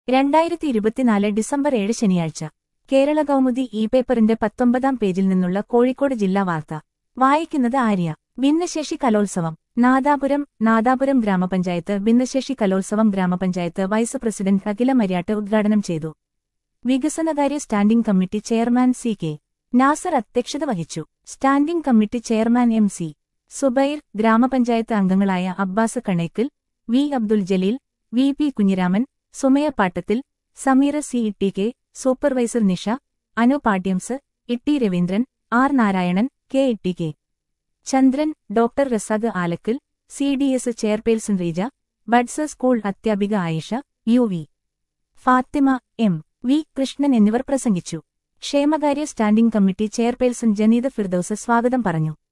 രണ്ടായിരത്തി ഇരുപത്തിനാല് ഡിസംബർ ഏഴ് ശനിയാഴ്ച കേരള കൗമുദി ഇ പേപ്പറിന്റെ പത്തൊമ്പതാം പേജിൽ നിന്നുള്ള കോഴിക്കോട് ജില്ലാ വാർത്ത വായിക്കുന്നത് ആര്യ ഭിന്നശേഷി കലോത്സവം നാദാപുരം നാദാപുരം ഗ്രാമപഞ്ചായത്ത് ഭിന്നശേഷി കലോത്സവം ഗ്രാമപഞ്ചായത്ത് വൈസ് പ്രസിഡന്റ് അഖില മര്യാട്ട് ഉദ്ഘാടനം ചെയ്തു വികസനകാര്യ standing committee chairman C K Nasar അധ്യക്ഷത വഹിച്ചു standing committee chairman M C Zubair ഗ്രാമപഞ്ചായത്ത് അംഗങ്ങളായ Abbas Kanekkal V Abdul Jaleel V P Kunhiraman Sumaya Pattathil Sameera C Itti K supervisor Nisha Anu പാട്യംസ് Itti Raveendran R Narayanan K Itti K Chandran doctor Rasad Alakkal C D S chairperson Reeja buds school അധ്യാപിക Ayisha U V Fathima M V Krishnan എന്നിവർ പ്രസംഗിച്ചു ക്ഷേമകാര്യ സ്റ്റാൻഡിംഗ് കമ്മിറ്റി ചെയർപേഴ്സൺ ജനീദ ഫിർദൌസ് സ്വാഗതം പറഞ്ഞു